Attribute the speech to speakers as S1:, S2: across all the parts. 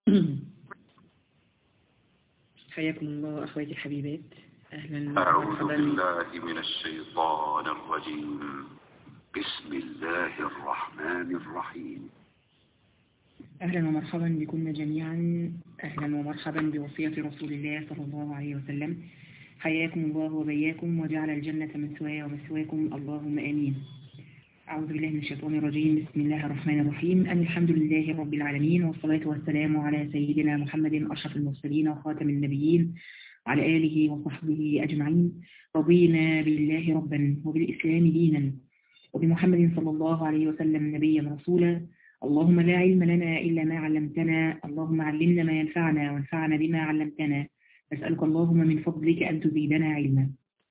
S1: حياكم الله أخواتي الحبيبات أهلا
S2: أعوذ
S1: ومرحبا
S2: بالله من الشيطان الرجيم بسم الله الرحمن الرحيم
S1: أهلا ومرحبا بكم جميعا أهلا ومرحبا بوصية رسول الله صلى الله عليه وسلم حياكم الله وبياكم وجعل الجنة مثواي ومثواكم اللهم آمين أعوذ بالله من الشيطان الرجيم بسم الله الرحمن الرحيم أن الحمد لله رب العالمين والصلاة والسلام على سيدنا محمد أشرف المرسلين وخاتم النبيين وعلى آله وصحبه أجمعين رضينا بالله ربا وبالإسلام دينا وبمحمد صلى الله عليه وسلم نبيا رسولا اللهم لا علم لنا إلا ما علمتنا اللهم علمنا ما ينفعنا وانفعنا بما علمتنا نسألك اللهم من فضلك أن تزيدنا علما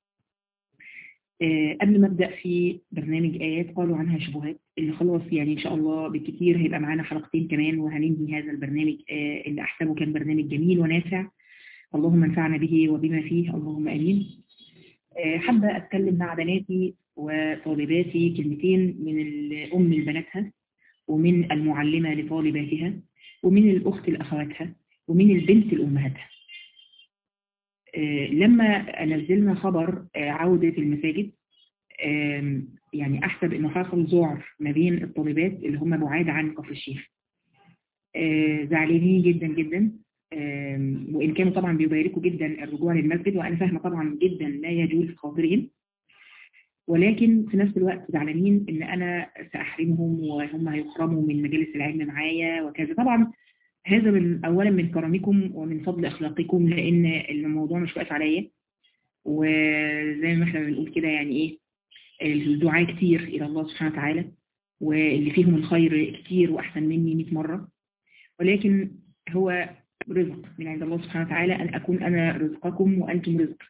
S1: آه، قبل ما أبدأ في برنامج آيات قالوا عنها شبهات اللي خلاص يعني إن شاء الله بالكثير هيبقى معانا حلقتين كمان وهننهي هذا البرنامج آه، اللي أحسبه كان برنامج جميل ونافع اللهم انفعنا به وبما فيه اللهم آمين آه، حابة أتكلم مع بناتي وطالباتي كلمتين من الأم لبناتها ومن المعلمة لطالباتها ومن الأخت لأخواتها ومن البنت لأمهاتها آه، لما نزلنا خبر آه، عودة المساجد آم، يعني أحسب أنه حصل ذعر ما بين الطالبات اللي هم بعاد عن كفر الشيخ آه، زعلانين جدا جدا آم، وإن كانوا طبعا بيباركوا جدا الرجوع للمسجد وأنا فاهمة طبعا جدا ما يجوز في خاطرهم ولكن في نفس الوقت زعلانين ان انا ساحرمهم وهم هيحرموا من مجالس العلم معايا وكذا طبعا هذا من اولا من كرمكم ومن فضل اخلاقكم لان الموضوع مش واقف عليا وزي ما احنا بنقول كده يعني ايه الدعاء كتير الى الله سبحانه وتعالى واللي فيهم الخير كتير واحسن مني 100 مره ولكن هو رزق من عند الله سبحانه وتعالى ان اكون انا رزقكم وانتم رزق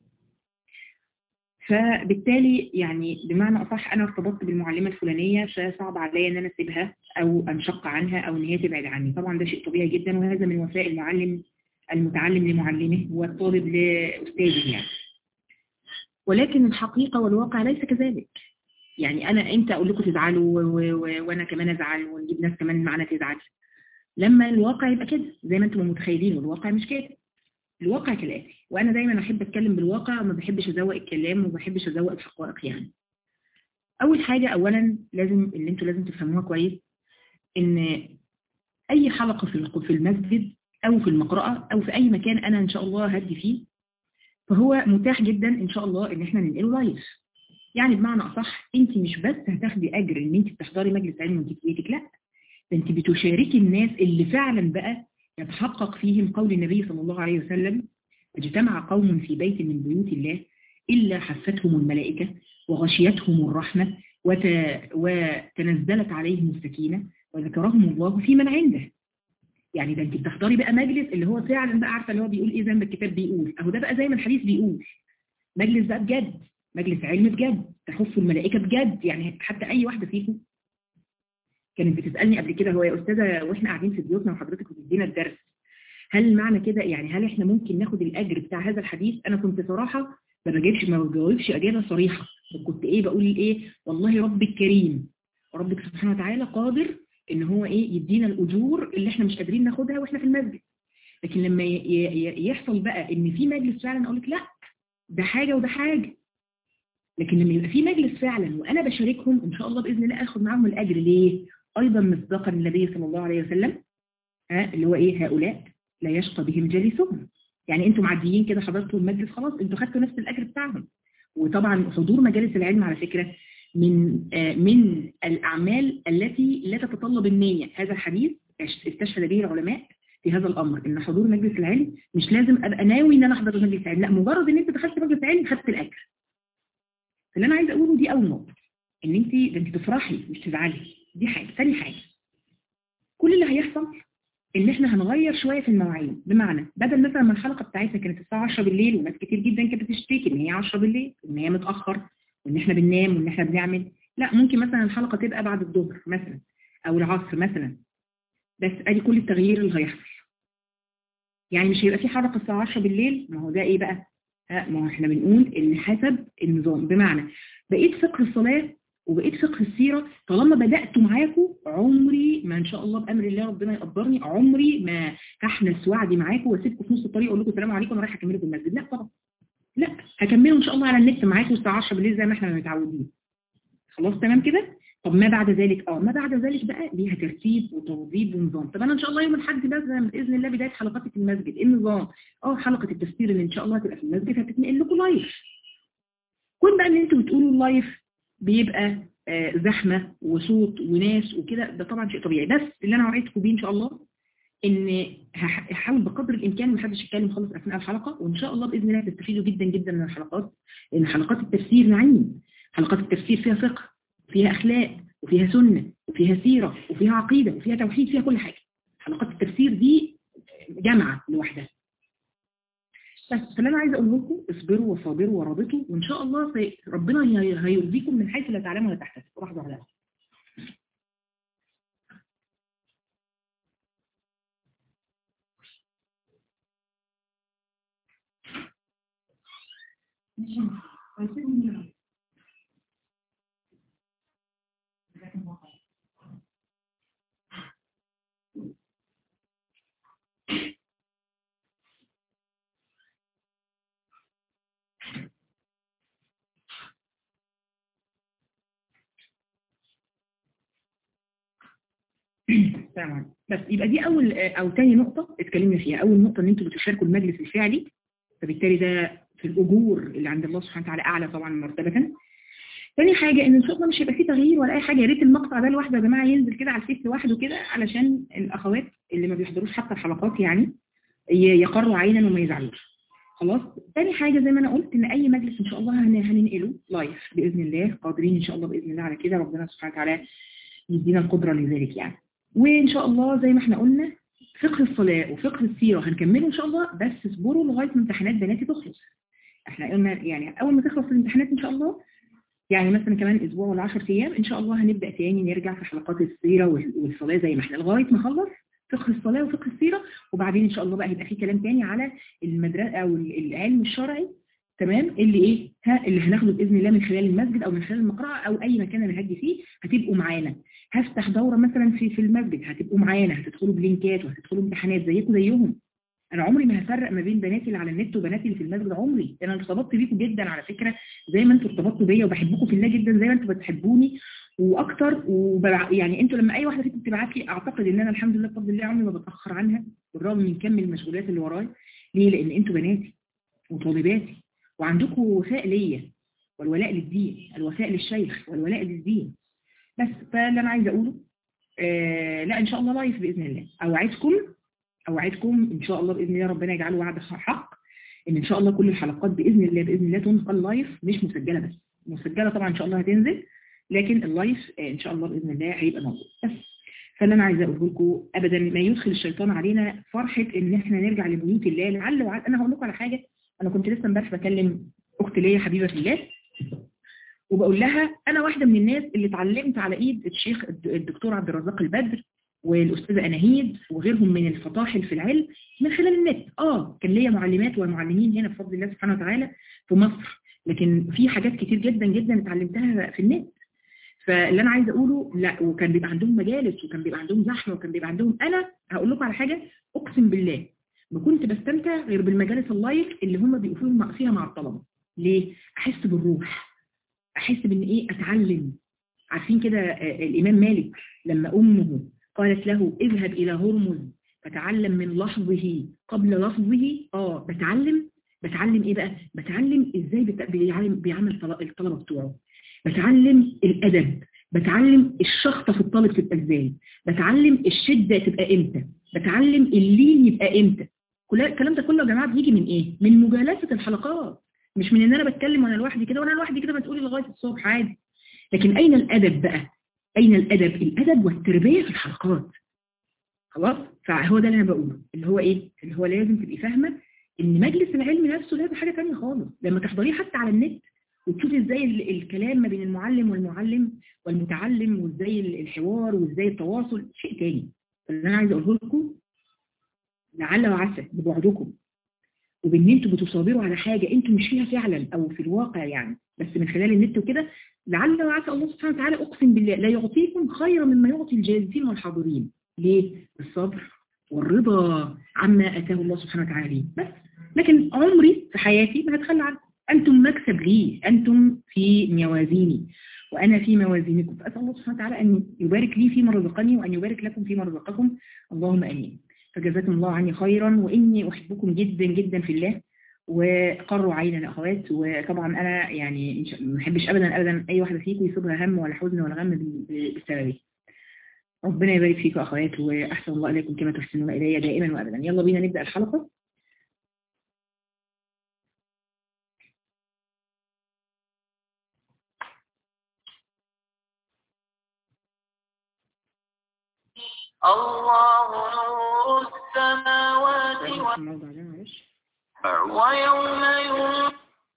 S1: فبالتالي يعني بمعنى أصح أنا ارتبطت بالمعلمة الفلانية فصعب عليا أن أنا أسيبها أو أنشق عنها أو أن هي تبعد عني طبعا ده شيء طبيعي جدا وهذا من وفاء المعلم المتعلم لمعلمه والطالب لأستاذه يعني ولكن الحقيقة والواقع ليس كذلك يعني أنا إمتى أقول لكم تزعلوا و- و- وأنا كمان أزعل ونجيب ناس كمان معنا تزعل لما الواقع يبقى كده زي ما أنتم متخيلين والواقع مش كده الواقع كالآتي وأنا دايما أحب أتكلم بالواقع وما بحبش أزوق الكلام وما بحبش أزوق الحقائق يعني أول حاجة أولا لازم اللي أنتوا لازم تفهموها كويس إن أي حلقة في الق- في المسجد أو في المقرأة أو في أي مكان أنا إن شاء الله هدي فيه فهو متاح جدا إن شاء الله إن إحنا ننقله لايف يعني بمعنى أصح أنت مش بس هتاخدي أجر إن أنت بتحضري مجلس علم وأنت في بيتك لا ده أنت بتشاركي الناس اللي فعلا بقى يتحقق فيهم قول النبي صلى الله عليه وسلم اجتمع قوم في بيت من بيوت الله إلا حفتهم الملائكة وغشيتهم الرحمة وت... وتنزلت عليهم السكينة وذكرهم الله في من عنده يعني ده انت بتحضري بقى مجلس اللي هو فعلا بقى عارفه اللي هو بيقول ايه زي ما الكتاب بيقول اهو ده بقى زي ما الحديث بيقول مجلس بقى بجد مجلس علم بجد تخص الملائكه بجد يعني حتى اي واحده فيكم كانت بتسالني قبل كده هو يا استاذه واحنا قاعدين في بيوتنا وحضرتك بتدينا الدرس هل معنى كده يعني هل احنا ممكن ناخد الاجر بتاع هذا الحديث انا كنت صراحه ما بجيبش ما بجاوبش اجابه صريحه كنت ايه بقول ايه والله ربك كريم وربك سبحانه وتعالى قادر ان هو ايه يدينا الاجور اللي احنا مش قادرين ناخدها واحنا في المسجد لكن لما ي- ي- يحصل بقى ان في مجلس فعلا اقول لك لا ده حاجه وده حاجه لكن لما يبقى في مجلس فعلا وانا بشاركهم ان شاء الله باذن الله اخد معاهم الاجر ليه ايضا مصداقا للنبي صلى الله عليه وسلم ها اللي هو ايه هؤلاء لا يشقى بهم جليسهم يعني انتوا معديين كده حضرتوا المجلس خلاص انتوا خدتوا نفس الاجر بتاعهم وطبعا حضور مجالس العلم على فكره من آه، من الاعمال التي لا تتطلب النيه هذا الحديث استشهد به العلماء في هذا الامر ان حضور مجلس العلم مش لازم ابقى ناوي ان انا احضر مجلس العلم لا مجرد ان انت دخلت مجلس العلم خدت الاجر اللي انا عايزه اقوله دي اول نقطه ان انت ده انت تفرحي مش تزعلي دي حاجه ثاني حاجه كل اللي هيحصل ان احنا هنغير شويه في المواعيد بمعنى بدل مثلا ما الحلقه بتاعتنا كانت الساعه 10 بالليل وناس كتير جدا كانت بتشتكي ان هي 10 بالليل وان هي متاخر وان احنا بننام وان احنا بنعمل لا ممكن مثلا الحلقه تبقى بعد الظهر مثلا او العصر مثلا بس ادي كل التغيير اللي هيحصل يعني مش هيبقى في حلقه الساعه 10 بالليل ما هو ده ايه بقى ها ما هو احنا بنقول ان حسب النظام بمعنى بقيت فقه الصلاه وبقيت فقه السيرة طالما بدأت معاكم عمري ما ان شاء الله بأمر الله ربنا يقدرني عمري ما تحمل سواعدي معاكم واسيبكم في نص الطريق اقول لكم السلام عليكم انا رايح اكمله في المسجد لا طبعا لا هكمله ان شاء الله على النت معاكم الساعه 10 بالليل زي ما احنا متعودين خلاص تمام كده طب ما بعد ذلك اه ما بعد ذلك بقى ليها ترتيب وتوظيف ونظام طب انا ان شاء الله يوم الاحد بس باذن الله بدايه حلقاتي في المسجد ايه النظام اه حلقه التفسير اللي ان شاء الله هتبقى في المسجد هتتنقل لكم لايف كون بقى ان انتوا بتقولوا اللايف بيبقى آه زحمه وصوت وناس وكده ده طبعا شيء طبيعي بس اللي انا وعدتكم بيه ان شاء الله ان هحاول بقدر الامكان ما حدش يتكلم خالص اثناء الحلقه وان شاء الله باذن الله تستفيدوا جدا جدا من الحلقات لان حلقات التفسير نعيم حلقات التفسير فيها فقه فيها اخلاق وفيها سنه وفيها سيره وفيها عقيده وفيها توحيد فيها كل حاجه حلقات التفسير دي جامعه لوحدها بس فاللي انا عايزه اقول لكم اصبروا وصابروا ورابطوا وان شاء الله ربنا هيرضيكم من حيث لا تعلموا ولا تحتسبوا لحظه واحده تمام بس يبقى دي اول او تاني نقطة اتكلمنا فيها اول نقطة ان انتوا بتشاركوا المجلس الفعلي فبالتالي ده في الأجور اللي عند الله سبحانه وتعالى أعلى طبعا مرتبة تاني حاجة إن إن شاء الله مش هيبقى فيه تغيير ولا أي حاجة يا ريت المقطع ده لوحده يا جماعة ينزل كده على الفيس لوحده كده علشان الأخوات اللي ما بيحضروش حتى الحلقات يعني يقروا عينا وما يزعلوش خلاص تاني حاجة زي ما أنا قلت إن أي مجلس إن شاء الله هننقله لايف بإذن الله قادرين إن شاء الله بإذن الله على كده ربنا سبحانه وتعالى يدينا القدرة لذلك يعني وإن شاء الله زي ما احنا قلنا فقه الصلاة وفقه السيرة هنكمله إن شاء الله بس اصبروا لغاية ما امتحانات بناتي تخلص احنا قلنا يعني اول ما تخلص الامتحانات ان شاء الله يعني مثلا كمان اسبوع ولا 10 ايام ان شاء الله هنبدا تاني نرجع في حلقات السيره والصلاه زي ما احنا لغايه ما نخلص فقه الصلاه وفقه السيره وبعدين ان شاء الله بقى هيبقى في كلام تاني على المدرسه او العلم الشرعي تمام اللي ايه ها اللي هناخده باذن الله من خلال المسجد او من خلال المقرأة او اي مكان انا هدي فيه هتبقوا معانا هفتح دوره مثلا في في المسجد هتبقوا معانا هتدخلوا بلينكات وهتدخلوا امتحانات زيكم زيهم انا عمري ما هفرق ما بين بناتي اللي على النت وبناتي اللي في المسجد عمري انا ارتبطت بيكم جدا على فكره زي ما انتوا ارتبطتوا بيا وبحبكم في الله جدا زي ما انتوا بتحبوني واكتر وببع... يعني انتوا لما اي واحده فيكم بتبعت لي اعتقد ان انا الحمد لله بفضل الله عمري ما بتاخر عنها بالرغم من كم المسؤوليات اللي ورايا ليه لان انتوا بناتي وطالباتي وعندكم وفاء ليا والولاء للدين الوفاء للشيخ والولاء للدين بس فاللي انا عايزه اقوله آه لا ان شاء الله لايف باذن الله اوعدكم اوعدكم ان شاء الله باذن الله ربنا يجعله وعد حق ان ان شاء الله كل الحلقات باذن الله باذن الله تنقل لايف مش مسجله بس مسجله طبعا ان شاء الله هتنزل لكن اللايف ان شاء الله باذن الله هيبقى موجود بس فاللي انا عايزه اقول لكم ابدا ما يدخل الشيطان علينا فرحه ان احنا نرجع لبيوت الله لعل وعل انا هقول لكم على حاجه انا كنت لسه امبارح بكلم اخت ليا حبيبه في الله وبقول لها انا واحده من الناس اللي اتعلمت على ايد الشيخ الدكتور عبد الرزاق البدر والأستاذة أناهيد وغيرهم من الفطاحل في العلم من خلال النت آه كان ليا معلمات ومعلمين هنا بفضل الله سبحانه وتعالى في مصر لكن في حاجات كتير جدا جدا اتعلمتها في النت فاللي أنا عايزة أقوله لا وكان بيبقى عندهم مجالس وكان بيبقى عندهم زحمة وكان بيبقى عندهم أنا هقول لكم على حاجة أقسم بالله ما كنت بستمتع غير بالمجالس اللايف اللي هم بيبقوا فيها مع الطلبة ليه؟ أحس بالروح أحس بإن إيه أتعلم عارفين كده الإمام مالك لما أمه قالت له اذهب إلى هرمز فتعلم من لحظه قبل لفظه اه بتعلم بتعلم ايه بقى بتعلم ازاي بيعلم بيعمل الطلبة بتوعه بتعلم الادب بتعلم الشخطة في الطالب تبقى ازاي بتعلم الشدة تبقى امتى بتعلم اللين يبقى امتى كل الكلام ده كله يا جماعة بيجي من ايه من مجالسة الحلقات مش من ان انا بتكلم وانا لوحدي كده وانا لوحدي كده بتقولي لغاية الصبح عادي لكن اين الادب بقى أين الأدب؟ الأدب والتربية في الحلقات خلاص؟ فهو ده اللي أنا بقوله اللي هو إيه؟ اللي هو لازم تبقي فاهمة إن مجلس العلم نفسه ده حاجة تانية خالص لما تحضريه حتى على النت وتشوفي إزاي الكلام ما بين المعلم والمعلم والمتعلم وإزاي الحوار وإزاي التواصل شيء تاني اللي أنا عايزة أقوله لكم لعل وعسى ببعدكم وبان انتوا بتصابروا على حاجة انتوا مش فيها فعلا او في الواقع يعني بس من خلال النت وكده لعل وعسى الله سبحانه وتعالى اقسم بالله لا يعطيكم خيرا مما يعطي الجالسين والحاضرين ليه؟ الصبر والرضا عما اتاه الله سبحانه وتعالى ليه بس لكن عمري في حياتي ما هتخلى عنكم انتم مكسب لي انتم في موازيني وأنا في موازينكم فأسأل الله سبحانه وتعالى أن يبارك لي فيما رزقني وأن يبارك لكم فيما رزقكم اللهم أمين فجزاكم الله عني خيرا وإني أحبكم جدا جدا في الله وقروا عينا يا أخوات وطبعا أنا يعني ما بحبش أبدا أبدا أي واحدة فيكم يصيبها هم ولا حزن ولا غم بسببي ربنا يبارك فيكم أخوات وأحسن الله إليكم كما تحسنون إلي دائما وأبدا يلا بينا نبدأ الحلقة
S3: الله نور السماوات ويوم ينفخ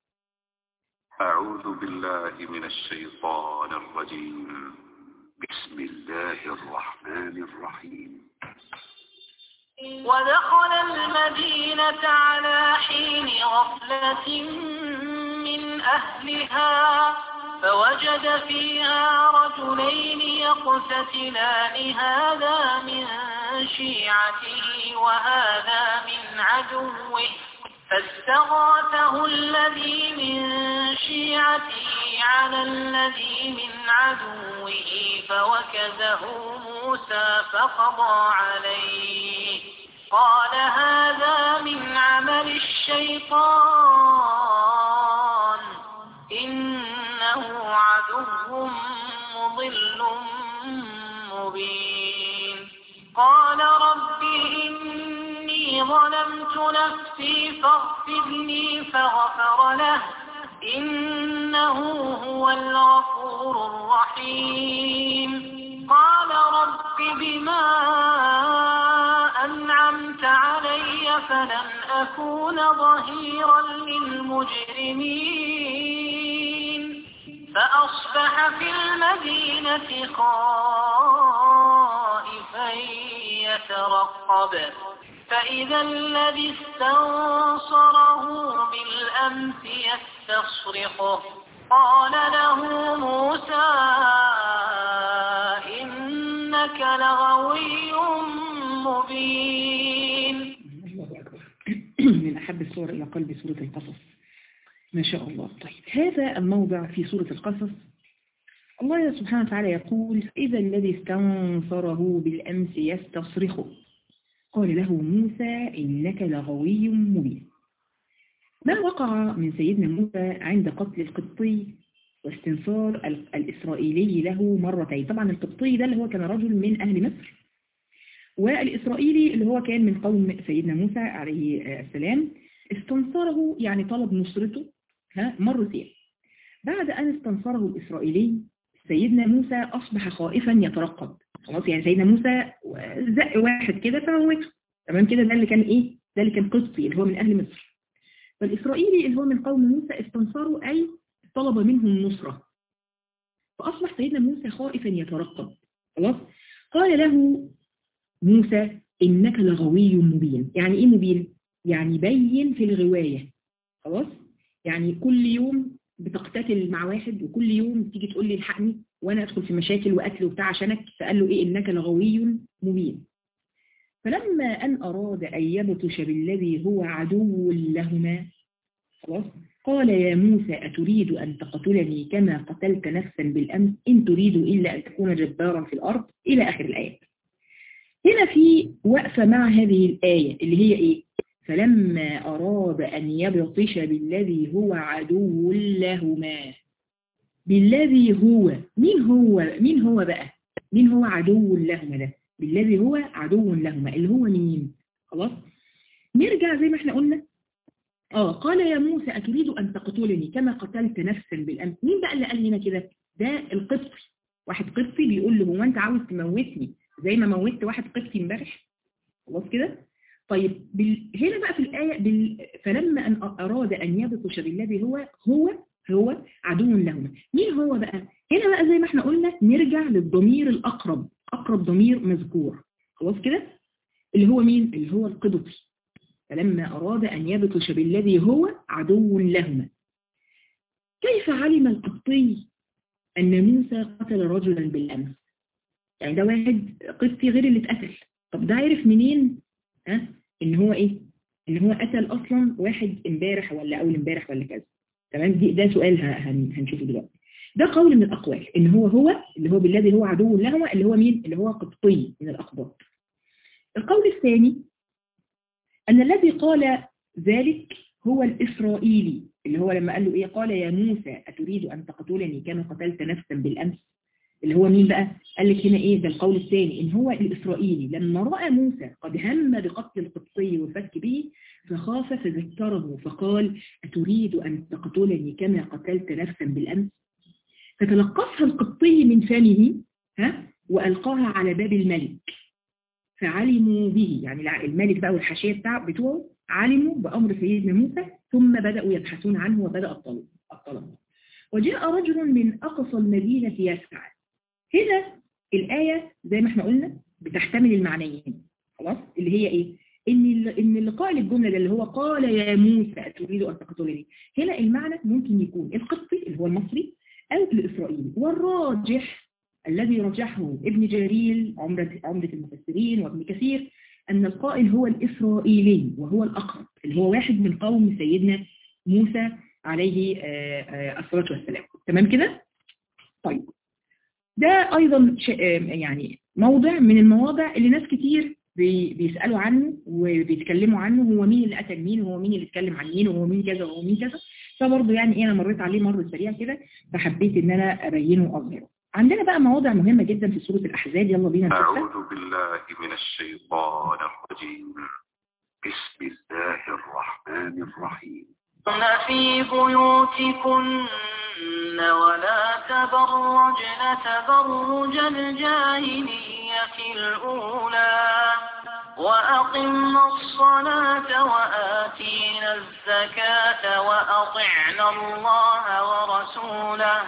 S2: أعوذ بالله من الشيطان الرجيم بسم الله الرحمن الرحيم
S3: ودخل المدينة على حين غفلة من أهلها فوجد فيها رجلين يقتتلان هذا من شيعته وهذا من عدوه فاستغاثه الذي من شيعته على الذي من عدوه فوكزه موسى فقضى عليه قال هذا من عمل الشيطان إنه عدو مضل مبين قال رب إني ظلمت نفسي فاغفر لي فغفر له إنه هو الغفور الرحيم قال رب بما أنعمت علي فلن أكون ظهيرا للمجرمين فأصبح في المدينة خائفا يترقب فإذا الذي استنصره بالأمس يستصرخه قال له موسى إنك لغوي مبين
S1: الله أكبر من أحب الصور إلى قلب سورة القصص ما شاء الله طيب هذا الموضع في سورة القصص الله سبحانه وتعالى يقول إذا الذي استنصره بالأمس يستصرخه قال له موسى إنك لغوي مبين ما وقع من سيدنا موسى عند قتل القبطي واستنصار الإسرائيلي له مرتين طبعا القبطي ده اللي هو كان رجل من أهل مصر والإسرائيلي اللي هو كان من قوم سيدنا موسى عليه السلام استنصره يعني طلب نصرته ها مرتين بعد أن استنصره الإسرائيلي سيدنا موسى أصبح خائفا يترقب خلاص يعني سيدنا موسى زق واحد كده فموته تمام كده ده اللي كان إيه ده اللي كان قبطي اللي هو من أهل مصر فالإسرائيلي اللي هو من قوم موسى استنصره أي طلب منه النصرة فأصبح سيدنا موسى خائفا يترقب خلاص قال له موسى إنك لغوي مبين يعني إيه مبين؟ يعني بين في الغواية خلاص؟ يعني كل يوم بتقتتل مع واحد وكل يوم تيجي تقول لي الحقني وانا ادخل في مشاكل وقتل وبتاع عشانك فقال له ايه انك لغوي مبين فلما ان اراد ان يبطش بالذي هو عدو لهما خلاص قال يا موسى أتريد أن تقتلني كما قتلت نفسا بالأمس إن تريد إلا أن تكون جبارا في الأرض إلى آخر الآيات هنا في وقفة مع هذه الآية اللي هي إيه فلما أراد أن يبطش بالذي هو عدو لهما بالذي هو مين هو مين هو بقى مين هو عدو لهما ده بالذي هو عدو لهما اللي هو مين خلاص نرجع زي ما احنا قلنا اه قال يا موسى أتريد أن تقتلني كما قتلت نفسا بالأمس مين بقى اللي قال هنا كده ده القبطي واحد قبطي بيقول له هو انت عاوز تموتني زي ما موتت واحد قبطي امبارح خلاص كده طيب بال... هنا بقى في الآية بال... فلما أن أراد أن يبطش بالذي هو هو هو عدو لهما مين هو بقى هنا بقى زي ما احنا قلنا نرجع للضمير الأقرب أقرب ضمير مذكور خلاص كده اللي هو مين اللي هو القبطي فلما أراد أن يبطش بالذي هو عدو لهما كيف علم القبطي أن موسى قتل رجلا بالأمس يعني ده واحد قبطي غير اللي اتقتل طب ده عرف منين ها ان هو ايه ان هو قتل اصلا واحد امبارح ولا اول امبارح ولا كذا تمام دي ده سؤال هن هنشوفه دلوقتي ده قول من الاقوال ان هو هو اللي هو بالذي هو عدو لهما اللي هو مين اللي هو قبطي من الاقباط القول الثاني ان الذي قال ذلك هو الاسرائيلي اللي هو لما قال له ايه قال يا موسى اتريد ان تقتلني كما قتلت نفسا بالامس اللي هو مين بقى قال لك هنا ايه ده القول الثاني ان هو الاسرائيلي لما راى موسى قد هم بقتل القبطي والفتك به فخاف فذكره فقال اتريد ان تقتلني كما قتلت نفسا بالامس فتلقفها القبطي من فمه ها والقاها على باب الملك فعلموا به يعني الملك بقى والحاشيه بتاع بتوعه علموا بامر سيدنا موسى ثم بداوا يبحثون عنه وبدا الطلب الطلب وجاء رجل من اقصى المدينه يسعى هنا الآية زي ما احنا قلنا بتحتمل المعنيين خلاص اللي هي ايه ان ان اللي قائل الجمله ده اللي هو قال يا موسى تريد ان تقتلني هنا المعنى ممكن يكون القبطي اللي هو المصري او الاسرائيلي والراجح الذي رجحه ابن جرير عمدة عمدة المفسرين وابن كثير ان القائل هو الاسرائيلي وهو الاقرب اللي هو واحد من قوم سيدنا موسى عليه الصلاه والسلام تمام كده طيب ده أيضا يعني موضع من المواضع اللي ناس كتير بيسألوا عنه وبيتكلموا عنه هو مين اللي قتل مين وهو مين اللي اتكلم عن مين وهو مين كذا وهو مين كذا فبرضه يعني ايه انا مريت عليه مرة سريع كده فحبيت ان انا ابينه واظهره عندنا بقى مواضع مهمة جدا في سورة الأحزاب يلا بينا نشوفها
S2: أعوذ بالله من الشيطان الرجيم بسم الله الرحمن الرحيم
S3: في بيوتكن ولا تبرجن تبرج الجاهلية الأولى وأقمنا الصلاة وآتينا الزكاة وأطعنا الله ورسوله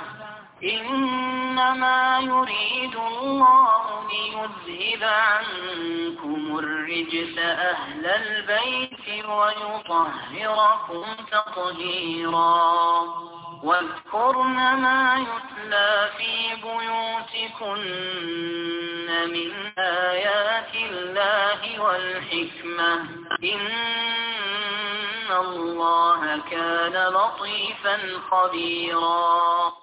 S3: إنما يريد الله ليذهب عنكم الرجس أهل البيت ويطهركم تطهيرا واذكرن ما يتلى في بيوتكن من آيات الله والحكمة إن الله كان لطيفا خبيرا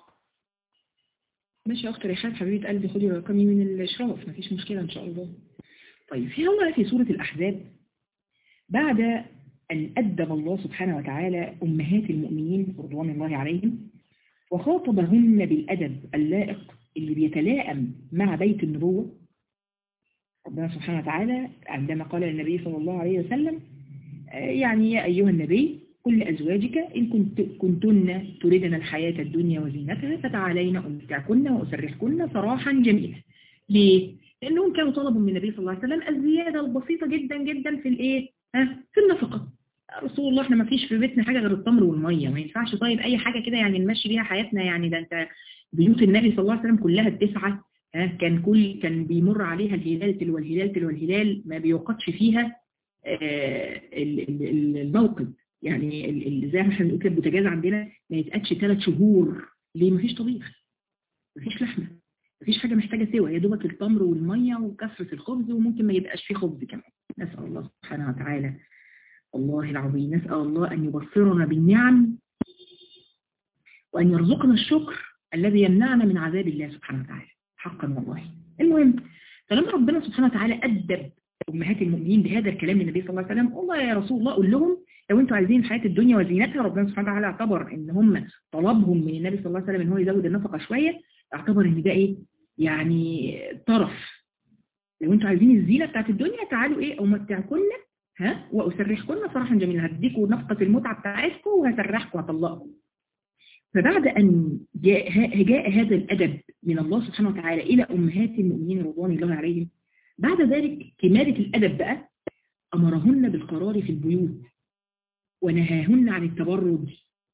S1: ماشي يا اخت ريحان حبيبه قلبي خدي رقمي من الاشراف مفيش مشكله ان شاء الله طيب في هو في سوره الاحزاب بعد ان ادب الله سبحانه وتعالى امهات المؤمنين رضوان الله عليهم وخاطبهن بالادب اللائق اللي بيتلائم مع بيت النبوه ربنا سبحانه وتعالى عندما قال للنبي صلى الله عليه وسلم يعني يا ايها النبي قل لأزواجك إن كنت كنتن تردن الحياة الدنيا وزينتها فتعالين أمتعكن وأسرحكن سراحا جميلا ليه؟ لأنهم كانوا طلبوا من النبي صلى الله عليه وسلم الزيادة البسيطة جدا جدا في الإيه؟ ها؟ في النفقة رسول الله احنا ما فيش في بيتنا حاجة غير التمر والمية ما ينفعش طيب أي حاجة كده يعني نمشي بيها حياتنا يعني ده أنت بيوت النبي صلى الله عليه وسلم كلها التسعة ها كان كل كان بيمر عليها الهلال تلو الهلال تلو الهلال ما بيوقفش فيها آه الموقد يعني زي ما احنا بنقول كده البوتاجاز عندنا ما يتقادش ثلاث شهور ليه مفيش طبيخ مفيش لحمه مفيش حاجه محتاجه سوى يا دوبك التمر والميه وكثره الخبز وممكن ما يبقاش فيه خبز كمان نسال الله سبحانه وتعالى والله العظيم نسال الله ان يبصرنا بالنعم وان يرزقنا الشكر الذي يمنعنا من عذاب الله سبحانه وتعالى حقا والله المهم فلما ربنا سبحانه وتعالى ادب امهات المؤمنين بهذا الكلام للنبي صلى الله عليه وسلم والله يا رسول الله قول لهم لو انتوا عايزين حياة الدنيا وزينتها ربنا سبحانه وتعالى اعتبر ان هم طلبهم من النبي صلى الله عليه وسلم ان هو يزود النفقة شوية اعتبر ان ده ايه يعني طرف لو انتوا عايزين الزينة بتاعت الدنيا تعالوا ايه امتعكن ها واسرحكن صراحة جميلة هديكوا نفقة المتعة بتاعتكم وهسرحكم هطلقكم فبعد أن جاء, جاء هذا الأدب من الله سبحانه وتعالى إلى أمهات المؤمنين رضوان الله عليهم بعد ذلك كمالة الأدب بقى أمرهن بالقرار في البيوت ونهاهن عن التبرج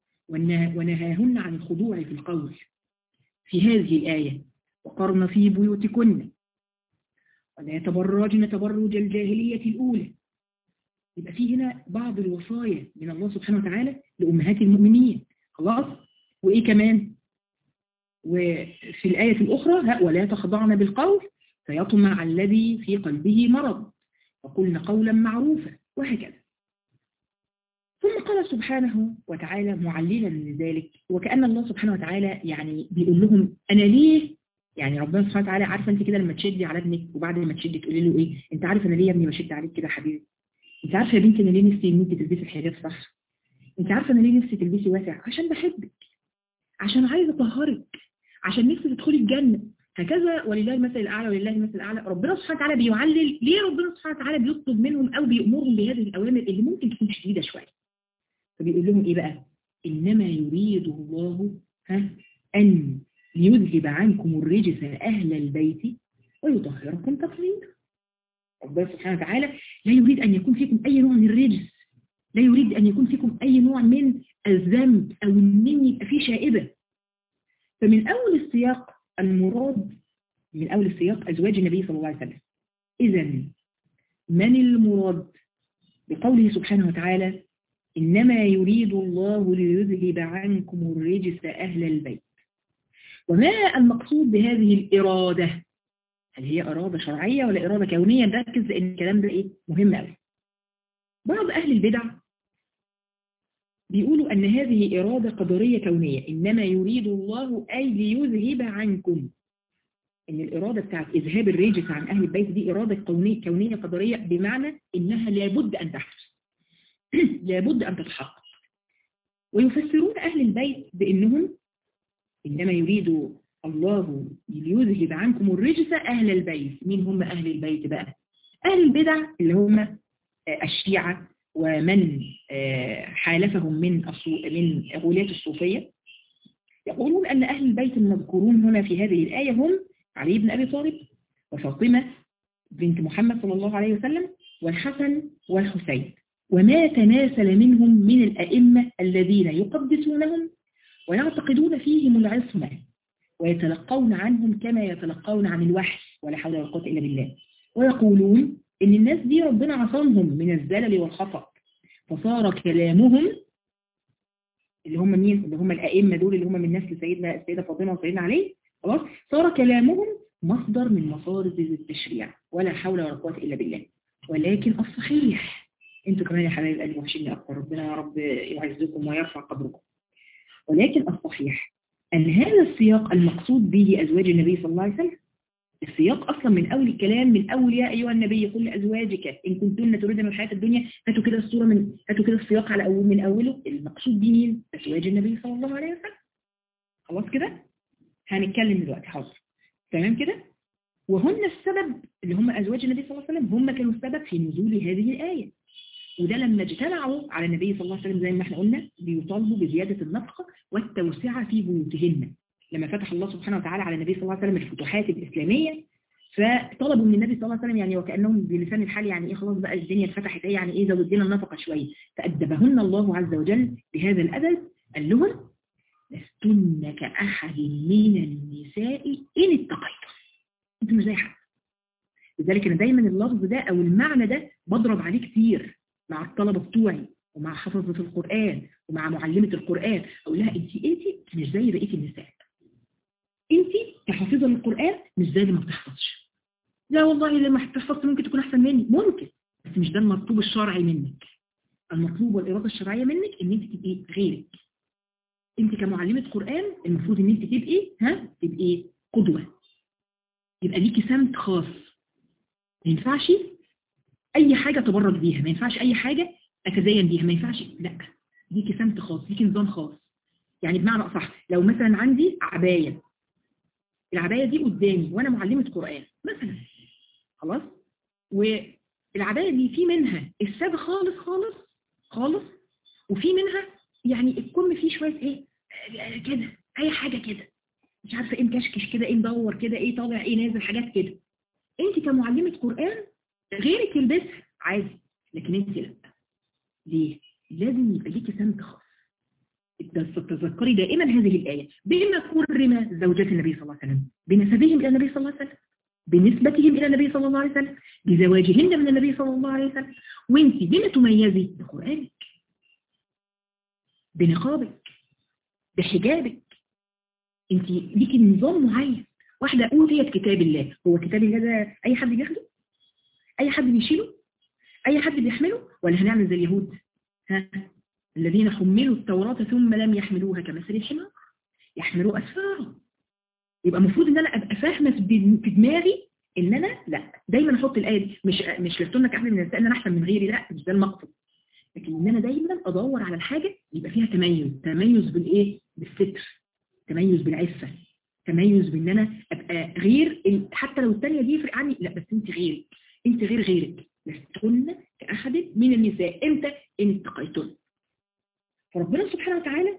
S1: ونهاهن عن الخضوع في القول في هذه الآية وقرن في بيوتكن ولا تبرجن تبرج الجاهلية الأولى يبقى في هنا بعض الوصايا من الله سبحانه وتعالى لأمهات المؤمنين خلاص وإيه كمان وفي الآية الأخرى ولا تخضعن بالقول فيطمع الذي في قلبه مرض وقلن قولا معروفا وهكذا ثم قال سبحانه وتعالى معللا لذلك وكأن الله سبحانه وتعالى يعني بيقول لهم أنا ليه يعني ربنا سبحانه وتعالى عارفه انت كده لما تشدي على ابنك وبعد ما تشدي تقولي له ايه انت عارف انا ليه يا ابني بشد عليك كده يا حبيبي انت عارفه يا بنتي انا ليه نفسي ان انت تلبسي الحجاب صح انت عارفه انا ليه نفسي تلبسي واسع عشان بحبك عشان عايزه اطهرك عشان نفسي تدخلي الجنه هكذا ولله المثل الاعلى ولله المثل الاعلى ربنا سبحانه وتعالى بيعلل ليه ربنا سبحانه وتعالى بيطلب منهم او بيامرهم بهذه الاوامر اللي ممكن تكون شديده شويه فبيقول لهم ايه بقى انما يريد الله ها ان ليذهب عنكم الرجس اهل البيت ويطهركم تطهيرا ربنا سبحانه وتعالى لا يريد ان يكون فيكم اي نوع من الرجس لا يريد ان يكون فيكم اي نوع من الذنب او ان يبقى فيه شائبه فمن اول السياق المراد من أول السياق أزواج النبي صلى الله عليه وسلم إذا من المراد بقوله سبحانه وتعالى إنما يريد الله ليذهب عنكم الرجس أهل البيت وما المقصود بهذه الإرادة هل هي إرادة شرعية ولا إرادة كونية نركز لأن الكلام ده إيه مهم أوي بعض أهل البدع بيقولوا أن هذه إرادة قدرية كونية إنما يريد الله أي ليذهب عنكم إن الإرادة بتاعت إذهاب الرجس عن أهل البيت دي إرادة كونية, كونية قدرية بمعنى إنها لابد أن تحدث لابد أن تتحقق ويفسرون أهل البيت بأنهم إنما يريد الله ليذهب عنكم الرجس أهل البيت مين هم أهل البيت بقى أهل البدع اللي هم الشيعة ومن حالفهم من من غولات الصوفية يقولون أن أهل البيت المذكورون هنا في هذه الآية هم علي بن أبي طالب وفاطمة بنت محمد صلى الله عليه وسلم والحسن والحسين وما تناسل منهم من الأئمة الذين يقدسونهم ويعتقدون فيهم العصمة ويتلقون عنهم كما يتلقون عن الوحي ولا حول ولا قوة إلا بالله ويقولون إن الناس دي ربنا عصمهم من الزلل والخطأ فصار كلامهم اللي هم مين اللي هم الأئمة دول اللي هم من نسل سيدنا السيدة فاطمة وسيدنا علي خلاص صار كلامهم مصدر من مصادر التشريع ولا حول ولا قوة إلا بالله ولكن الصحيح انتوا كمان يا حبايب قلبي وحشيني أكتر ربنا يا رب يعزكم ويرفع قدركم ولكن الصحيح أن هذا السياق المقصود به أزواج النبي صلى الله عليه وسلم السياق أصلا من أول الكلام من أول يا أيها النبي قل لأزواجك إن كنتن تريدن الحياة الدنيا هاتوا كده الصورة من هاتوا كده السياق على أول من أوله المقصود به مين؟ أزواج النبي صلى الله عليه وسلم خلاص كده هنتكلم دلوقتي حاضر تمام كده وهن السبب اللي هم أزواج النبي صلى الله عليه وسلم هم كانوا السبب في نزول هذه الآية وده لما اجتمعوا على النبي صلى الله عليه وسلم زي ما احنا قلنا بيطالبوا بزيادة النفقة والتوسعة في بيوتهن لما فتح الله سبحانه وتعالى على النبي صلى الله عليه وسلم الفتوحات الإسلامية فطلبوا من النبي صلى الله عليه وسلم يعني وكأنهم بلسان الحال يعني ايه خلاص بقى الدنيا اتفتحت ايه يعني ايه زود لنا النفقة شوية فأدبهن الله عز وجل بهذا الأدب قال لهم لستن كأحد من النساء إن اتقيتم انتم مش زي حد لذلك انا دايما اللفظ ده او المعنى ده بضرب عليه كتير مع الطلبة بتوعي ومع حفظة القرآن ومع معلمة القرآن اقول لها انت انت مش زي بقية النساء انت كحافظة للقرآن مش زي اللي ما بتحفظش لا والله اللي ما بتحفظش ممكن تكون احسن مني ممكن بس مش ده المطلوب الشرعي منك المطلوب والإرادة الشرعية منك ان انت تبقي غيرك انت كمعلمة قرآن المفروض ان انت تبقي ها تبقي قدوة يبقى ليكي سمت خاص ما ينفعش اي حاجة تبرج بيها ما ينفعش اي حاجة اتزين بيها ما ينفعش لا ليكي سمت خاص ليكي نظام خاص يعني بمعنى اصح لو مثلا عندي عباية العباية دي قدامي وانا معلمة قرآن مثلا خلاص والعباية دي في منها السادة خالص خالص خالص وفي منها يعني الكم فيه شوية ايه كده اي حاجة كده مش عارفة ايه مكشكش كده ايه مدور كده ايه طالع ايه نازل حاجات كده انت كمعلمة قرآن غيرك يلبسها عادي لكن انت لا ليه لازم يبقى ليكي سمت خاص تذكري دائما هذه الآية بما كرم زوجات النبي صلى الله عليه وسلم بنسبهم إلى النبي صلى الله عليه وسلم بنسبتهم إلى النبي صلى الله عليه وسلم بزواجهن من النبي صلى الله عليه وسلم وانت بما تميزي بقرآنك بنقابك بحجابك انت ليكي نظام معين واحدة أوتيت كتاب الله هو كتاب الله ده أي حد بياخده أي حد بيشيله أي حد بيحمله ولا هنعمل زي اليهود ها الذين حملوا التوراة ثم لم يحملوها كمثل الحمار يحملوا أسفارا يبقى المفروض ان انا ابقى فاهمه في دماغي ان انا لا دايما احط الايه دي مش مش لستنك احسن من النساء ان انا احسن من غيري لا مش ده المقصد لكن ان انا دايما ادور على الحاجه يبقى فيها تميز تميز بالايه بالستر تميز بالعفه تميز بان انا ابقى غير حتى لو الثانيه دي يفرق عني لا بس انت غير انت غير غيرك لستن كاحد من النساء امتى ان اتقيتن فربنا سبحانه وتعالى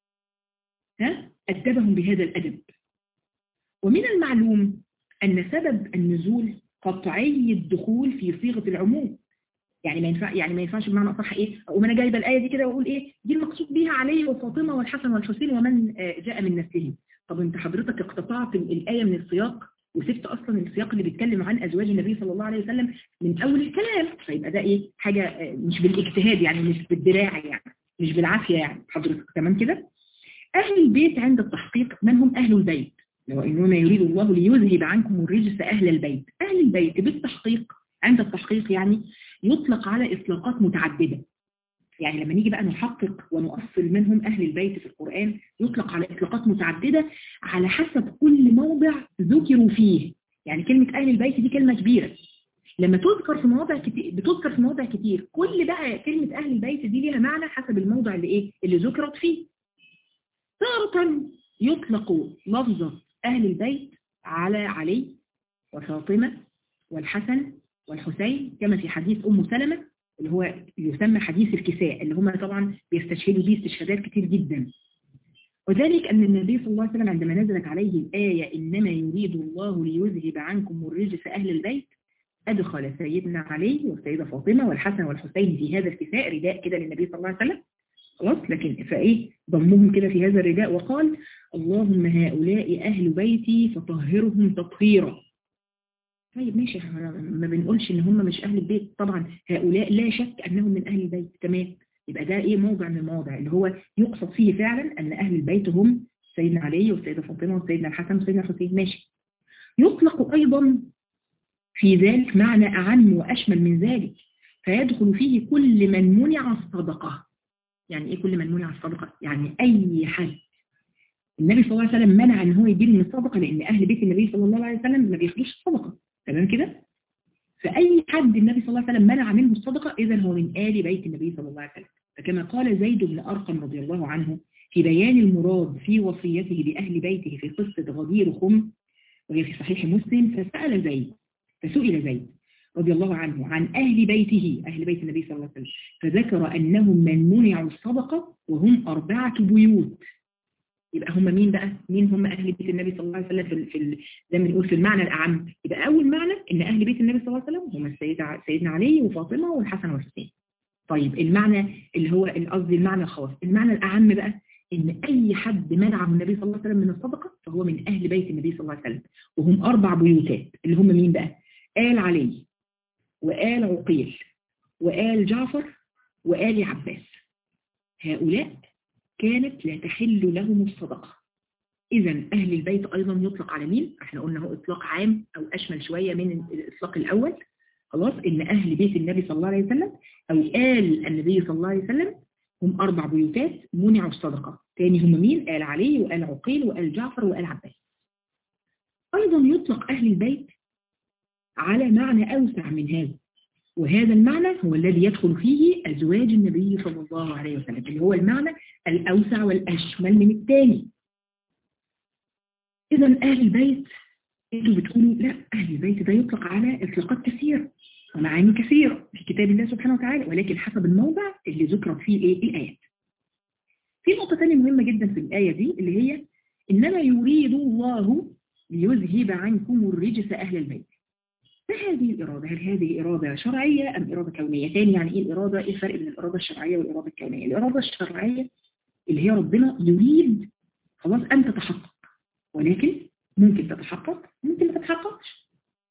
S1: ها ادبهم بهذا الادب ومن المعلوم أن سبب النزول قطعي الدخول في صيغة العموم يعني ما ينفع يعني ما ينفعش بمعنى اصح ايه اقوم انا جايبه الايه دي كده واقول ايه دي المقصود بيها علي وفاطمه والحسن والحسين ومن جاء من نسلهم طب انت حضرتك اقتطعت الايه من السياق وسبت اصلا السياق اللي بيتكلم عن ازواج النبي صلى الله عليه وسلم من اول الكلام فيبقى ده ايه حاجه مش بالاجتهاد يعني مش بالدراع يعني مش بالعافيه يعني حضرتك تمام كده اهل البيت عند التحقيق من هم اهل البيت لو إنما يريد الله ليذهب عنكم الرجس أهل البيت أهل البيت بالتحقيق عند التحقيق يعني يطلق على إطلاقات متعددة يعني لما نيجي بقى نحقق ونؤصل منهم أهل البيت في القرآن يطلق على إطلاقات متعددة على حسب كل موضع ذكروا فيه يعني كلمة أهل البيت دي كلمة كبيرة لما تذكر في مواضع كتير بتذكر في مواضع كتير كل بقى كلمة أهل البيت دي ليها معنى حسب الموضع اللي إيه اللي ذكرت فيه تارة يطلق لفظة أهل البيت على علي وفاطمة والحسن والحسين كما في حديث أم سلمة اللي هو يسمى حديث الكساء اللي هم طبعا بيستشهدوا به استشهادات كتير جدا وذلك أن النبي صلى الله عليه وسلم عندما نزلت عليه الآية إنما يريد الله ليذهب عنكم الرجس أهل البيت أدخل سيدنا علي والسيدة فاطمة والحسن والحسين في هذا الكساء رداء كده للنبي صلى الله عليه وسلم خلاص لكن فايه ضمهم كده في هذا الرداء وقال اللهم هؤلاء أهل بيتي فطهرهم تطهيرا طيب ماشي ما بنقولش ان هم مش أهل البيت طبعا هؤلاء لا شك أنهم من أهل البيت تمام يبقى ده ايه موضع من المواضع اللي هو يقصد فيه فعلا أن أهل البيت هم سيدنا علي والسيدة فاطمة والسيدنا الحسن والسيدنا الحسين ماشي يطلق أيضا في ذلك معنى أعم وأشمل من ذلك فيدخل فيه كل من منع الصدقة يعني ايه كل من منع الصدقة يعني اي حد النبي صلى الله عليه وسلم منع ان هو يدير من الصدقة لان اهل بيت النبي صلى الله عليه وسلم ما بياخدوش الصدقة تمام كده فاي حد النبي صلى الله عليه وسلم منع منه الصدقة اذا هو من آل بيت النبي صلى الله عليه وسلم فكما قال زيد بن أرقم رضي الله عنه في بيان المراد في وصيته لأهل بيته في قصة غدير خم وهي في صحيح مسلم فسأل زيد فسئل زيد رضي الله عنه عن أهل بيته أهل بيت النبي صلى الله عليه وسلم فذكر أنهم من منعوا الصدقة وهم أربعة بيوت يبقى هم مين بقى؟ مين هم أهل بيت النبي صلى الله عليه وسلم في, في زي ما بنقول في المعنى الأعم يبقى أول معنى إن أهل بيت النبي صلى الله عليه وسلم هم السيدة سيدنا علي وفاطمة والحسن والحسين طيب المعنى اللي هو قصدي المعنى الخاص المعنى الأعم بقى إن أي حد منعه النبي صلى الله عليه وسلم من الصدقة فهو من أهل بيت النبي صلى الله عليه وسلم وهم أربع بيوتات اللي هم مين بقى؟ آل علي وآل عقيل وآل جعفر وآل عباس هؤلاء كانت لا تحل لهم الصدقة إذا أهل البيت أيضا يطلق على مين؟ احنا قلنا هو إطلاق عام أو أشمل شوية من الإطلاق الأول خلاص إن أهل بيت النبي صلى الله عليه وسلم أو آل النبي صلى الله عليه وسلم هم أربع بيوتات منعوا الصدقة تاني هم مين؟ آل علي وآل عقيل وآل جعفر وآل عباس أيضا يطلق أهل البيت على معنى أوسع من هذا وهذا المعنى هو الذي يدخل فيه أزواج النبي صلى الله عليه وسلم اللي هو المعنى الأوسع والأشمل من الثاني إذا أهل البيت انتوا بتقولوا لا أهل البيت ده يطلق على إطلاقات كثيرة ومعاني كثيرة في كتاب الله سبحانه وتعالى ولكن حسب الموضع اللي ذكرت فيه إيه الآيات في نقطة ثانية مهمة جدا في الآية دي اللي هي إنما يريد الله ليذهب عنكم الرجس أهل البيت ما هذه الإرادة؟ هل هذه إرادة شرعية أم إرادة كونية؟ ثاني يعني إيه الإرادة؟ إيه الفرق بين الإرادة الشرعية والإرادة الكونية؟ الإرادة الشرعية اللي هي ربنا يريد خلاص أن تتحقق ولكن ممكن تتحقق ممكن ما تتحققش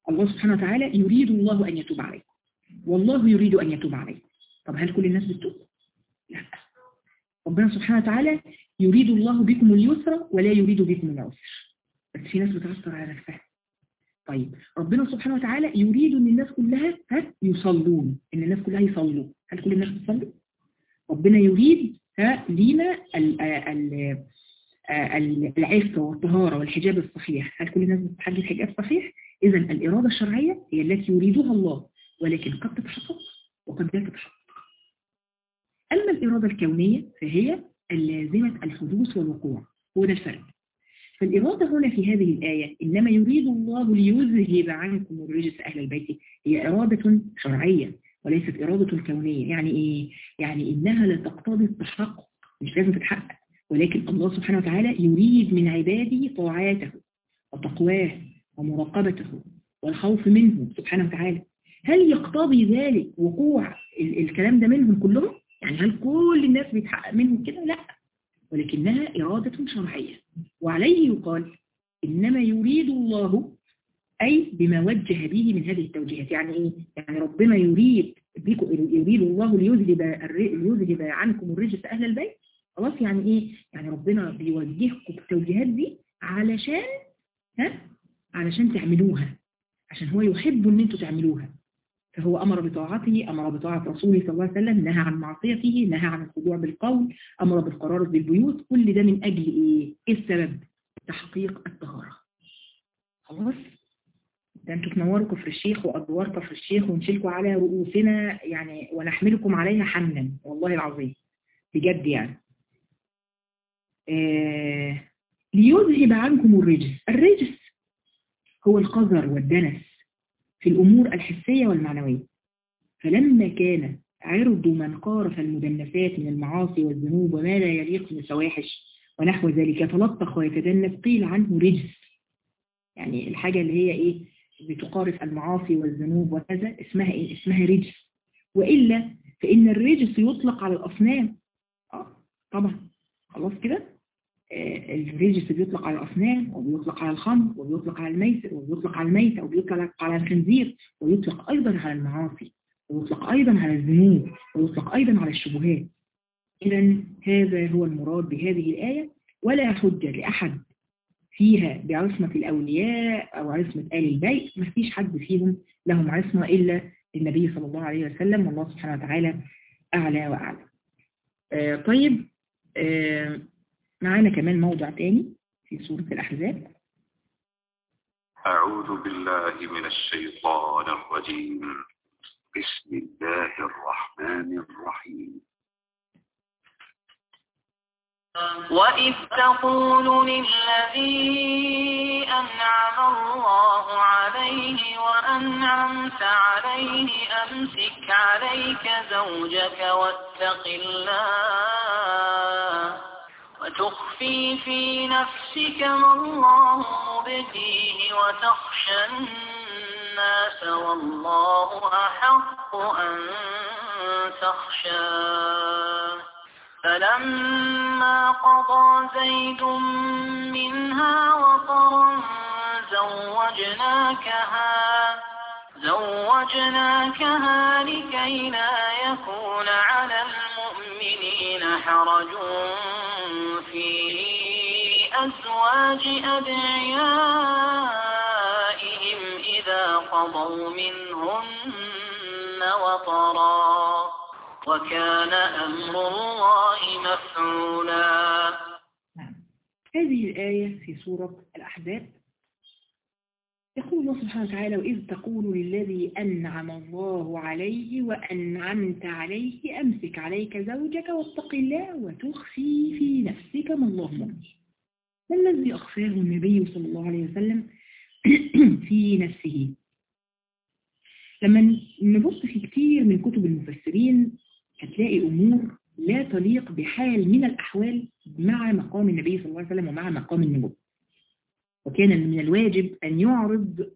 S1: الله سبحانه وتعالى يريد الله أن يتوب عليكم والله يريد أن يتوب عليكم طب هل كل الناس بتتوب؟ لا ربنا سبحانه وتعالى يريد الله بكم اليسر ولا يريد بكم العسر بس في ناس بتعثر على نفسها طيب ربنا سبحانه وتعالى يريد ان الناس كلها ها يصلون ان الناس كلها يصلوا هل كل الناس بتصلي ربنا يريد ها لينا ال ال العفة والطهارة والحجاب الصحيح هل كل الناس بتحجب حجاب صحيح إذا الإرادة الشرعية هي التي يريدها الله ولكن قد تتحقق وقد لا تتحقق أما الإرادة الكونية فهي اللازمة الحدوث والوقوع هو ده الفرق فالإرادة هنا في هذه الآية إنما يريد الله ليذهب عنكم الرجس أهل البيت هي إرادة شرعية وليست إرادة كونية يعني إيه؟ يعني إنها لا تقتضي التحقق مش لازم تتحقق ولكن الله سبحانه وتعالى يريد من عباده طاعاته وتقواه ومراقبته والخوف منه سبحانه وتعالى هل يقتضي ذلك وقوع الكلام ده منهم كلهم؟ يعني هل كل الناس بيتحقق منهم كده؟ لا ولكنها إرادة شرعية وعليه يقال إنما يريد الله أي بما وجه به من هذه التوجيهات يعني إيه؟ يعني ربنا يريد يريد الله ليذهب ليذهب عنكم الرجس أهل البيت خلاص يعني إيه؟ يعني ربنا بيوجهكم بالتوجيهات دي علشان ها؟ علشان تعملوها عشان هو يحب ان انتوا تعملوها فهو أمر بطاعته أمر بطاعة رسوله صلى الله عليه وسلم نهى عن معصيته نهى عن الخضوع بالقول أمر بالقرار بالبيوت كل ده من أجل إيه؟ إيه السبب؟ تحقيق الطهارة خلاص؟ ده انتوا تنوروا كفر الشيخ وأدوار كفر الشيخ ونشيلكوا على رؤوسنا يعني ونحملكم عليها حملا والله العظيم بجد يعني آه ليذهب عنكم الرجس الرجس هو القذر والدنس في الأمور الحسية والمعنوية فلما كان عرض من قارف المدنسات من المعاصي والذنوب وما لا يليق من الفواحش ونحو ذلك يتلطخ ويتدنس قيل عنه رجس يعني الحاجة اللي هي إيه بتقارف المعاصي والذنوب وكذا اسمها إيه اسمها رجس وإلا فإن الرجس يطلق على الأصنام آه طبعا خلاص كده الريجس بيطلق على الأصنام وبيطلق على الخمر وبيطلق على الميسر وبيطلق على الميتة وبيطلق على الخنزير ويطلق أيضا على المعاصي ويطلق أيضا على الذنوب ويطلق أيضا على الشبهات إذا هذا هو المراد بهذه الآية ولا حجة لأحد فيها بعصمة الأولياء أو عصمة آل البيت ما فيش حد فيهم لهم عصمة إلا النبي صلى الله عليه وسلم والله سبحانه وتعالى أعلى وأعلى آه طيب آه معانا كمان موضع تاني في سورة الأحزاب
S2: أعوذ بالله من الشيطان الرجيم بسم الله الرحمن الرحيم
S3: وإذ تقول للذي أنعم الله عليه وأنعمت عليه أمسك عليك زوجك واتق الله وتخفي في نفسك ما الله مبديه وتخشى الناس والله أحق أن تخشاه فلما قضى زيد منها وطرا زوجناكها زوجناكها لكي لا يكون على المؤمنين حرج في أزواج أدعيائهم إذا قضوا منهن وطرا وكان أمر الله مفعولا
S1: هذه الآية في سورة الأحزاب يقول الله سبحانه وتعالى وإذ تقول للذي أنعم الله عليه وأنعمت عليه أمسك عليك زوجك واتق الله وتخفي في نفسك ما الله مبديه ما الذي أخفاه النبي صلى الله عليه وسلم في نفسه لما نبص في كتير من كتب المفسرين هتلاقي أمور لا تليق بحال من الأحوال مع مقام النبي صلى الله عليه وسلم ومع مقام النبوة وكان من الواجب أن يعرض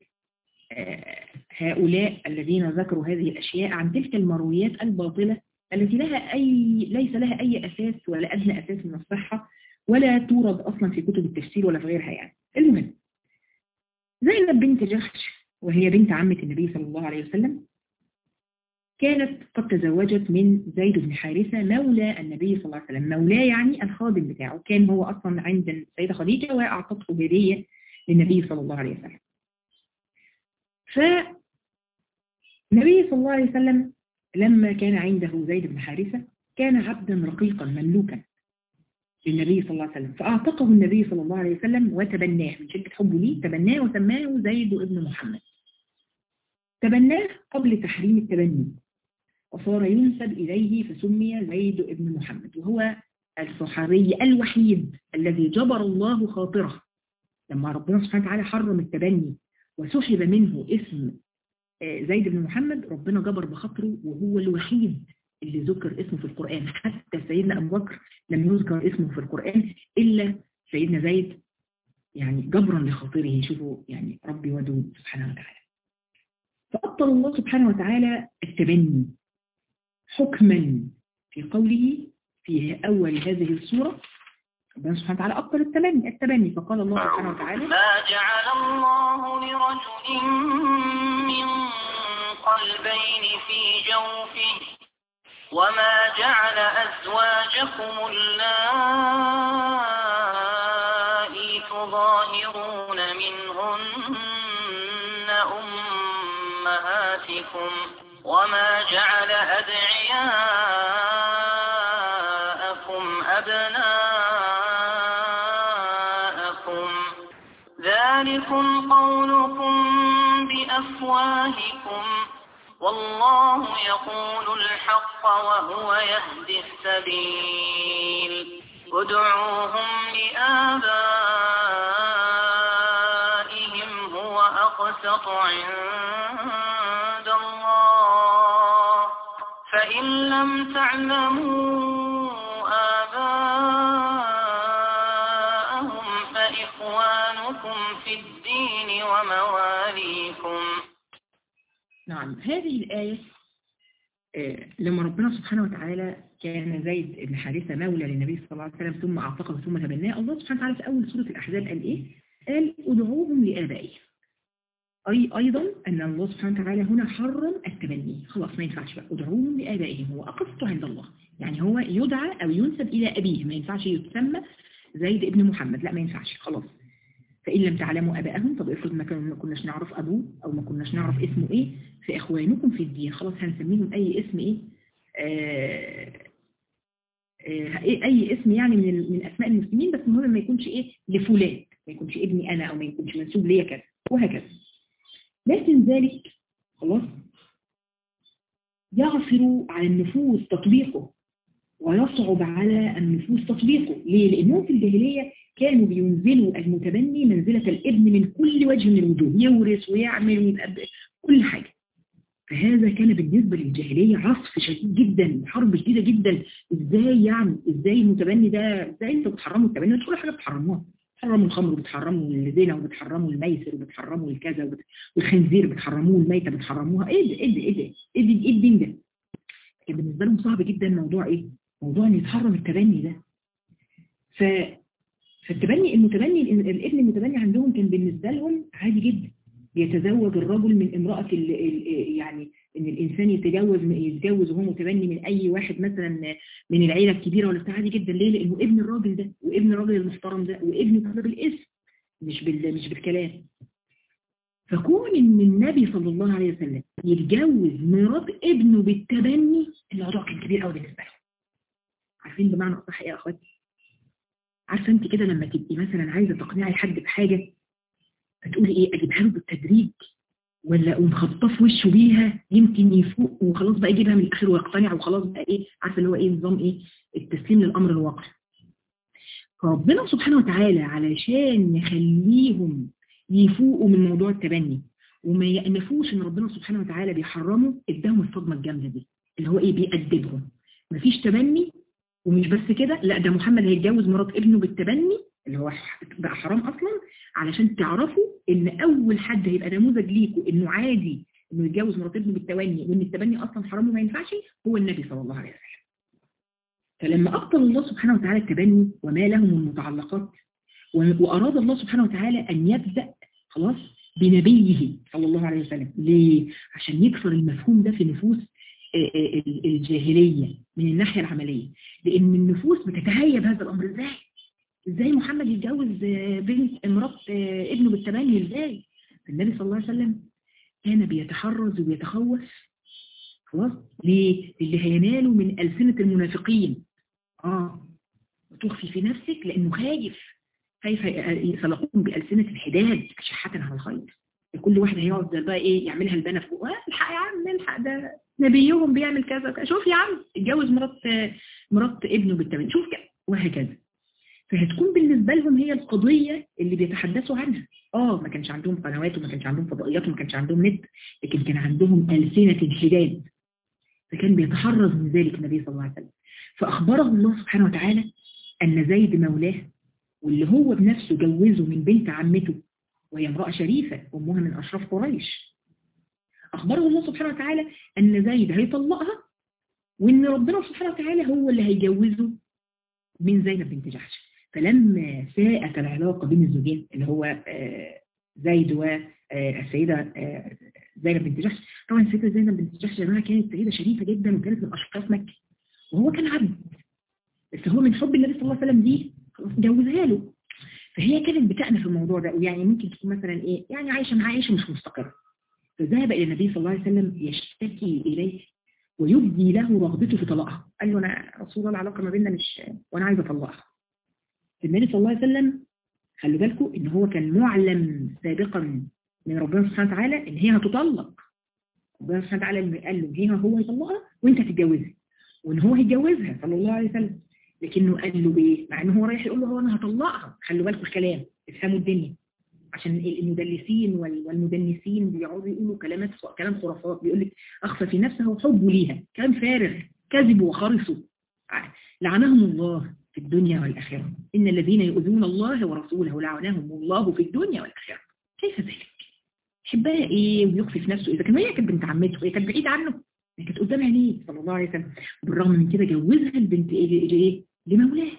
S1: هؤلاء الذين ذكروا هذه الأشياء عن تلك المرويات الباطلة التي لها أي ليس لها أي أساس ولا أدنى أساس من الصحة ولا تورد أصلا في كتب التفسير ولا في غيرها يعني المهم زينب بنت جحش وهي بنت عمة النبي صلى الله عليه وسلم كانت قد تزوجت من زيد بن حارثة مولى النبي صلى الله عليه وسلم مولاه يعني الخادم بتاعه كان هو أصلا عند السيدة خديجة وأعطته هدية للنبي صلى الله عليه وسلم فالنبي صلى الله عليه وسلم لما كان عنده زيد بن حارثة كان عبدا رقيقا مملوكا للنبي صلى الله عليه وسلم فأعتقه النبي صلى الله عليه وسلم وتبناه من شدة حبه ليه تبناه وسماه زيد بن محمد تبناه قبل تحريم التبني وصار ينسب إليه فسمي زيد بن محمد وهو الصحابي الوحيد الذي جبر الله خاطره لما ربنا سبحانه وتعالى حرم التبني وسحب منه اسم زيد بن محمد ربنا جبر بخاطره وهو الوحيد اللي ذكر اسمه في القرآن حتى سيدنا أبو بكر لم يذكر اسمه في القرآن إلا سيدنا زيد يعني جبرا لخاطره شوفوا يعني ربي ودود سبحانه وتعالى فأبطل الله سبحانه وتعالى التبني حكما في قوله في أول هذه السورة ربنا سبحانه وتعالى أبطل التبني التبني فقال الله سبحانه وتعالى
S3: ما جعل الله لرجل من قلبين في جوفه وما جعل أزواجكم اللائي تظاهرون منهن أمهاتكم وما جعل أدعياءكم أبناءكم ذلكم قولكم بأفواهكم والله يقول الحق وهو يهدي السبيل ادعوهم لآبائهم هو أقسط عند الله فإن لم تعلموا آباءهم فإخوانكم في الدين ومواليكم
S1: نعم هذه الآية آه، لما ربنا سبحانه وتعالى كان زيد بن حارثة مولى للنبي صلى الله عليه وسلم ثم أعتقه ثم تبناه الله سبحانه وتعالى في أول سورة الأحزاب قال إيه؟ قال ادعوهم لآبائهم أي أيضا أن الله سبحانه وتعالى هنا حرم التبني خلاص ما ينفعش بقى ادعوهم لآبائهم هو أقسط عند الله يعني هو يدعى أو ينسب إلى أبيه ما ينفعش يتسمى زيد ابن محمد لا ما ينفعش خلاص فإن لم تعلموا أبائهم طب افرض ما كنا- ما كناش نعرف أبوه أو ما كناش نعرف اسمه إيه فإخوانكم في الدين خلاص هنسميهم أي اسم إيه آه آه أي اسم يعني من ال- من أسماء المسلمين بس المهم ما يكونش إيه لفلان ما يكونش ابني أنا أو ما يكونش منسوب ليا كذا وهكذا لكن ذلك خلاص يعثر على النفوس تطبيقه ويصعب على النفوس تطبيقه ليه؟ لأنهم في الجاهلية كانوا بينزلوا المتبني منزلة الابن من كل وجه من الوجوه يورث ويعمل ويبقى ب- كل حاجة فهذا كان بالنسبة للجاهلية عصف شديد جدا حرب شديدة جدا ازاي يعني ازاي المتبني ده ازاي انتوا بتحرموا التبني انتوا كل حاجة بتحرموها بتحرموا الخمر وبتحرموا الزنا وبتحرموا الميسر وبتحرموا الكذا وبت- والخنزير بتحرموه الميتة بتحرموها ايه ده ايه ده ايه ده ايه ده ايه الدين ده كان بالنسبة لهم صعب جدا موضوع ايه موضوع ان يتحرم التبني ده ف فالتبني المتبني الابن المتبني عندهم كان بالنسبة لهم عادي جدا يتزوج الرجل من امرأة ال ال يعني ان الانسان يتجوز يتجوز وهو متبني من اي واحد مثلا من العيلة الكبيرة ولا بتاع عادي جدا ليه لانه ابن الراجل ده وابن الراجل المحترم ده وابن كده بالاسم مش بال مش بالكلام فكون ان النبي صلى الله عليه وسلم يتجوز مرات ابنه بالتبني الموضوع كان كبير قوي بالنسبة له عارفين بمعنى اصح ايه يا اخواتي عارفه انت كده لما تبقي مثلا عايزه تقنعي حد بحاجه فتقولي ايه اجيبها له بالتدريج ولا اقوم خبطاه في وشه بيها يمكن يفوق وخلاص بقى يجيبها من الاخر ويقتنع وخلاص بقى ايه عارفه اللي هو ايه نظام ايه التسليم للامر الواقع فربنا سبحانه وتعالى علشان يخليهم يفوقوا من موضوع التبني وما يأنفوش ان ربنا سبحانه وتعالى بيحرمه اداهم الصدمه الجامده دي اللي هو ايه بيأدبهم مفيش تبني ومش بس كده لا ده محمد هيتجوز مرات ابنه بالتبني اللي هو بقى حرام اصلا علشان تعرفوا ان اول حد هيبقى نموذج ليكوا انه عادي انه يتجوز مرات ابنه بالتبني وان التبني اصلا حرام وما ينفعش هو النبي صلى الله عليه وسلم فلما ابطل الله سبحانه وتعالى التبني وما له من متعلقات و- واراد الله سبحانه وتعالى ان يبدا خلاص بنبيه صلى الله عليه وسلم ليه؟ عشان يكسر المفهوم ده في نفوس الجاهلية من الناحية العملية لأن النفوس بتتهيب هذا الأمر إزاي؟ إزاي محمد يتجوز بنت امرأة ابنه بالتبني إزاي؟ النبي صلى الله عليه وسلم كان بيتحرز وبيتخوف خلاص ليه؟ اللي هيناله من ألسنة المنافقين آه وتخفي في نفسك لأنه خايف خايف يسلقوهم بألسنة الحداد أشحة على الخير كل واحد هيقعد بقى ايه يعملها البنا فوق الحق يا عم الحق ده نبيهم بيعمل كذا شوف يا عم اتجوز مرات مرات ابنه بالتمن شوف كده وهكذا فهتكون بالنسبة لهم هي القضية اللي بيتحدثوا عنها اه ما كانش عندهم قنوات وما كانش عندهم فضائيات وما كانش عندهم نت لكن كان عندهم ألسنة الحداد فكان بيتحرز من ذلك النبي صلى الله عليه وسلم فأخبره الله سبحانه وتعالى أن زيد مولاه واللي هو بنفسه جوزه من بنت عمته وهي امرأة شريفة أمها من أشراف قريش أخبره الله سبحانه وتعالى أن زيد هيطلقها وأن ربنا سبحانه وتعالى هو اللي هيجوزه من زينب بنت جحش فلما ساءت العلاقة بين الزوجين اللي هو زيد والسيدة زينب بنت جحش طبعا السيدة زينب بنت جحش جماعة كانت سيدة شريفة جدا وكانت من أشخاص مكة وهو كان عبد بس هو من حب النبي صلى الله عليه وسلم دي خلاص جوزها له فهي كانت بتأنف في الموضوع ده ويعني ممكن تكون مثلا ايه يعني عايشة معاه عيشة مش مستقرة فذهب إلى النبي صلى الله عليه وسلم يشتكي إليه ويبدي له رغبته في طلاقها قال له أنا رسول الله العلاقة ما بيننا مش وأنا عايز أطلقها النبي صلى الله عليه وسلم خلوا بالكم إن هو كان معلم سابقا من ربنا سبحانه وتعالى إن هي هتطلق ربنا سبحانه وتعالى قال له هي هو هيطلقها وأنت هتتجوزها وإن هو هيتجوزها صلى الله عليه وسلم لكنه قال له ايه مع انه هو رايح يقول له هو انا هطلقها خلوا بالكم الكلام افهموا الدنيا عشان المدلسين والمدنسين بيقعدوا يقولوا كلامات كلام خرافات بيقول لك اخفى في نفسه حبه ليها كلام فارغ كذبوا وخرصوا لعنهم الله في الدنيا والاخره ان الذين يؤذون الله ورسوله لعنهم الله في الدنيا والاخره كيف ذلك حبها ايه ويخفي في نفسه اذا كان هي كانت بنت عمته هي كانت بعيده عنه هي كانت قدام عينيه صلى الله عليه وسلم بالرغم من كده جوزها البنت ايه, إيه؟ لمولاه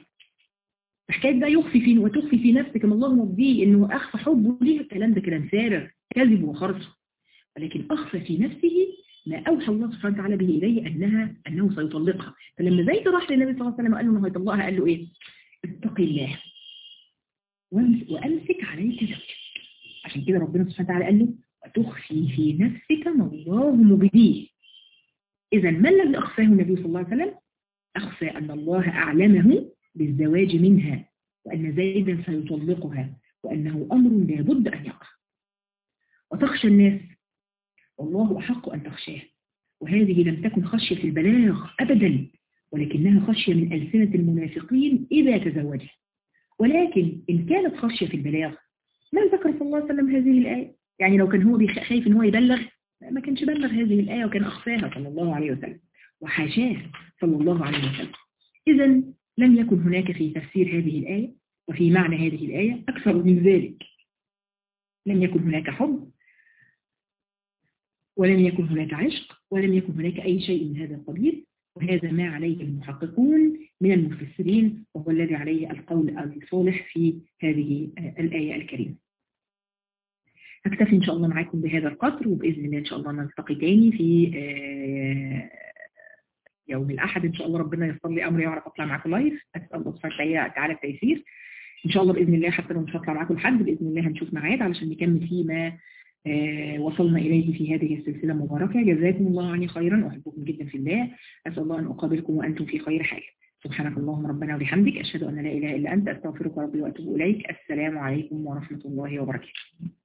S1: حكايه بقى يخفي في وتخفي في نفسك ما الله مبديه انه اخفى حبه ليها الكلام ده كلام فارغ كذب وخرص ولكن اخفى في نفسه ما اوحى الله سبحانه وتعالى به اليه انها انه سيطلقها فلما زيد راح للنبي صلى الله عليه وسلم وقال له انه هيطلقها قال له ايه اتقي الله وامسك عليك زوجك عشان كده ربنا سبحانه وتعالى قال له وتخفي في نفسك ما الله مبديه اذا ما الذي اخفاه النبي صلى الله عليه وسلم أخفى أن الله أعلمه بالزواج منها وأن زيدا سيطلقها وأنه أمر لابد أن يقع وتخشى الناس والله أحق أن تخشاه وهذه لم تكن خشية البلاغ أبدا ولكنها خشية من ألسنة المنافقين إذا تزوجها ولكن إن كانت خشية في البلاغ ما ذكر صلى الله عليه وسلم هذه الآية يعني لو كان هو خايف إن هو يبلغ ما كانش بلغ هذه الآية وكان أخفاها صلى الله عليه وسلم وحاشاه صلى الله عليه وسلم إذا لم يكن هناك في تفسير هذه الآية وفي معنى هذه الآية أكثر من ذلك لم يكن هناك حب ولم يكن هناك عشق ولم يكن هناك أي شيء من هذا القبيل وهذا ما عليه المحققون من المفسرين وهو الذي عليه القول الصالح في هذه الآية الكريمة أكتفي إن شاء الله معاكم بهذا القدر وبإذن الله إن شاء الله نلتقي تاني في يوم الأحد إن شاء الله ربنا ييسر لي أمري وأعرف أطلع معاكم لايف أسأل الله سبحانه وتعالى التيسير إن شاء الله بإذن الله حتى لو مش هطلع معاكم لحد بإذن الله هنشوف ميعاد علشان نكمل فيه ما آه وصلنا إليه في هذه السلسلة المباركة جزاكم الله عني خيرا أحبكم جدا في الله أسأل الله أن أقابلكم وأنتم في خير حال سبحانك اللهم ربنا وبحمدك أشهد أن لا إله إلا أنت أستغفرك ربي وأتوب إليك السلام عليكم ورحمة الله وبركاته